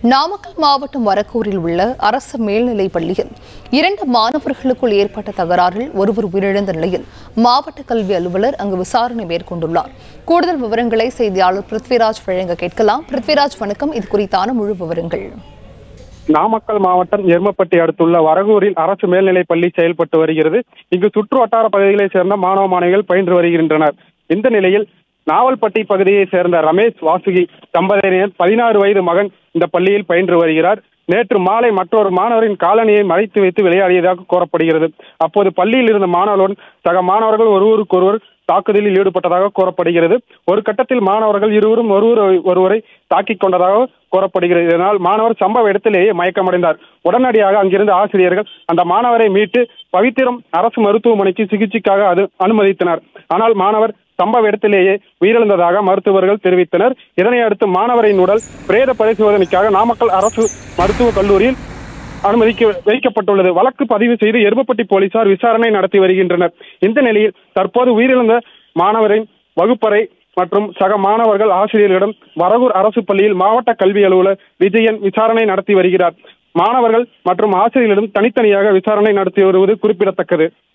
நாமக்கல் மாவட்டம் வரக்கூரில் உள்ள அரசு மேல்நிலைப் பள்ளியில் இரண்டு மாணவர்களுக்குள் ஏற்பட்ட தகராறில் ஒருவர் உயிரிழந்த நிலையில் மாவட்ட கல்வி அலுவலர் அங்கு விசாரணை மேற்கொண்டுள்ளார் கூடுதல் விவரங்களை செய்தியாளர் பிருத்விராஜ் வழங்க கேட்கலாம் பிருத்விராஜ் வணக்கம் இது குறித்தான முழு விவரங்கள் நாமக்கல் மாவட்டம் எருமப்பட்டி அடுத்துள்ள வரகூரில் அரசு மேல்நிலைப் பள்ளி செயல்பட்டு வருகிறது இங்கு சுற்று வட்டார பகுதிகளைச் சேர்ந்த மாணவ மாணவிகள் பயின்று வருகின்றனர் இந்த நிலையில் நாவல்பட்டி பகுதியைச் சேர்ந்த ரமேஷ் வாசுகி தம்பதியினர் பதினாறு வயது மகன் இந்த பள்ளியில் பயின்று வருகிறார் நேற்று மாலை மற்றொரு மாணவரின் காலணியை மறைத்து வைத்து விளையாடியதாக கூறப்படுகிறது அப்போது பள்ளியில் இருந்த மாணவர்களுடன் சக மாணவர்கள் ஒருவருக்கொருவர் தாக்குதலில் ஈடுபட்டதாக கூறப்படுகிறது ஒரு கட்டத்தில் மாணவர்கள் இருவரும் ஒருவர் ஒருவரை தாக்கிக் கொண்டதாக கூறப்படுகிறது இதனால் மாணவர் சம்பவ இடத்திலேயே மயக்கமடைந்தார் உடனடியாக அங்கிருந்த ஆசிரியர்கள் அந்த மாணவரை மீட்டு பவித்திரம் அரசு மருத்துவமனைக்கு சிகிச்சைக்காக அது அனுமதித்தனர் ஆனால் மாணவர் சம்பவ இடத்திலேயே உயிரிழந்ததாக மருத்துவர்கள் தெரிவித்தனர் இதனை அடுத்து மாணவரின் உடல் பிரேத பரிசோதனைக்காக நாமக்கல் அரசு மருத்துவக் கல்லூரியில் அனுமதிக்க வைக்கப்பட்டுள்ளது வழக்கு பதிவு செய்து எருமப்பட்டி போலீசார் விசாரணை நடத்தி வருகின்றனர் இந்த நிலையில் தற்போது உயிரிழந்த மாணவரின் வகுப்பறை மற்றும் சக மாணவர்கள் ஆசிரியர்களிடம் வரகூர் அரசு பள்ளியில் மாவட்ட கல்வி அலுவலர் விஜயன் விசாரணை நடத்தி வருகிறார் மாணவர்கள் மற்றும் ஆசிரியர்களிடம் தனித்தனியாக விசாரணை நடத்தி வருவது குறிப்பிடத்தக்கது